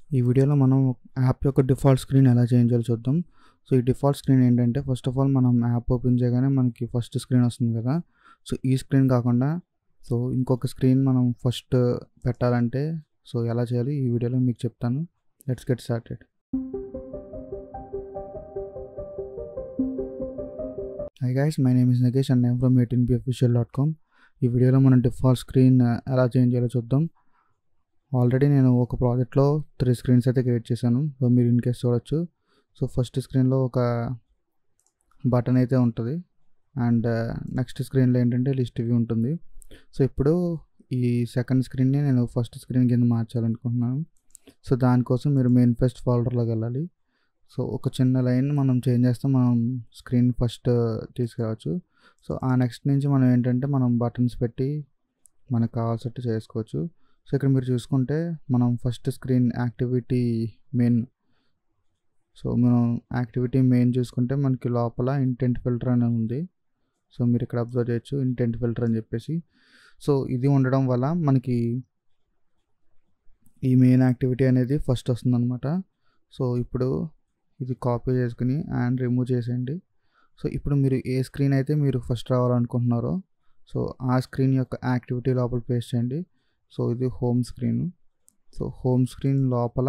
ఈ వీడియోలో మనం యాప్ యొక్క డిఫాల్ట్ స్క్రీన్ ఎలా చేంజ్ చేయాలో చూద్దాం సో ఈ డిఫాల్ట్ స్క్రీన్ ఏంటంటే ఫస్ట్ ఆఫ్ ఆల్ మనం యాప్ ఓపెన్ చేయగానే మనకి ఫస్ట్ స్క్రీన్ వస్తుంది కదా సో ఈ స్క్రీన్ కాకుండా సో ఇంకొక స్క్రీన్ మనం ఫస్ట్ పెట్టాలంటే సో ఎలా చేయాలి ఈ వీడియోలో మీకు చెప్తాను let's get started hi guys my name is Nagesh and name from eighteen B official dot com ఈ వీడియోలో మనం డిఫాల్ట్ స్క్రీన్ ఎలా చేంజ్ చేయాలో చూద్దాం ఆల్రెడీ నేను ఒక ప్రాజెక్ట్లో త్రీ స్క్రీన్స్ అయితే క్రియేట్ చేశాను సో మీరు ఇన్ కేస్ చూడొచ్చు సో ఫస్ట్ స్క్రీన్లో ఒక బటన్ అయితే ఉంటుంది అండ్ నెక్స్ట్ స్క్రీన్లో ఏంటంటే లిస్ట్ వ్యూ ఉంటుంది సో ఇప్పుడు ఈ సెకండ్ స్క్రీన్ని నేను ఫస్ట్ స్క్రీన్ కింద మార్చాలనుకుంటున్నాను సో దానికోసం మీరు మెయిన్ ఫస్ట్ ఫోల్డర్లోకి వెళ్ళాలి సో ఒక చిన్న లైన్ మనం చేంజ్ చేస్తే మనం స్క్రీన్ ఫస్ట్ తీసుకురావచ్చు సో ఆ నెక్స్ట్ నుంచి మనం ఏంటంటే మనం బటన్స్ పెట్టి మనకు కావాల్సినట్టు చేసుకోవచ్చు సో ఇక్కడ మీరు చూసుకుంటే మనం first screen activity main so మనం యాక్టివిటీ మెయిన్ చూసుకుంటే మనకి లోపల ఇంటెంట్ ఫిల్టర్ అని ఉంది సో మీరు ఇక్కడ అబ్జర్వ్ చేయొచ్చు ఇంటెంట్ ఫిల్టర్ అని చెప్పేసి సో ఇది ఉండడం వల్ల మనకి ఈ మెయిన్ యాక్టివిటీ అనేది ఫస్ట్ వస్తుందన్నమాట సో ఇప్పుడు ఇది కాపీ చేసుకుని అండ్ రిమూవ్ చేసేయండి సో ఇప్పుడు మీరు ఏ స్క్రీన్ అయితే మీరు ఫస్ట్ రావాలనుకుంటున్నారో సో ఆ స్క్రీన్ యొక్క యాక్టివిటీ లోపల పేస్ట్ చేయండి సో ఇది home screen so home screen లోపల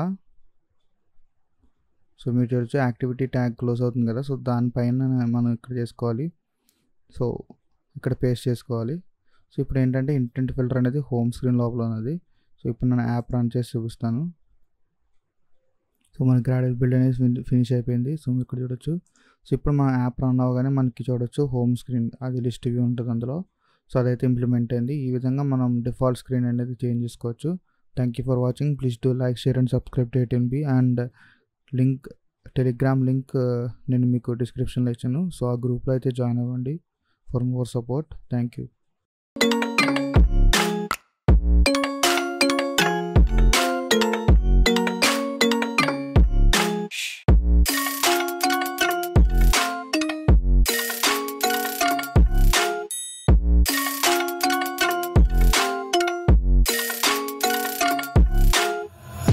సో మీరు చూడొచ్చు యాక్టివిటీ ట్యాగ్ క్లోజ్ అవుతుంది కదా సో దానిపైన మనం ఇక్కడ చేసుకోవాలి సో ఇక్కడ పేస్ట్ చేసుకోవాలి సో ఇప్పుడు ఏంటంటే ఇంటెంట్ ఫిల్టర్ అనేది హోమ్ స్క్రీన్ లోపల ఉన్నది సో ఇప్పుడు నేను యాప్ రన్ చేసి చూపిస్తాను సో మన గ్రాడ్యువల్ బిల్డ్ అనేది ఫినిష్ అయిపోయింది సో మీరు ఇక్కడ చూడొచ్చు సో ఇప్పుడు మన యాప్ రన్ అవ్వగానే మనకి చూడొచ్చు హోమ్ స్క్రీన్ అది లిస్ట్ వ్యూ ఉంటుంది అందులో సో అదైతే ఇంప్లిమెంట్ అయింది ఈ విధంగా మనం డిఫాల్ట్ స్క్రీన్ అనేది చేంజ్ చేసుకోవచ్చు thank you for watching please do like share and subscribe to eighteen B and link Telegram link నేను మీకు డిస్క్రిప్షన్లో ఇచ్చాను సో ఆ గ్రూప్లో అయితే జాయిన్ అవ్వండి for more support thank you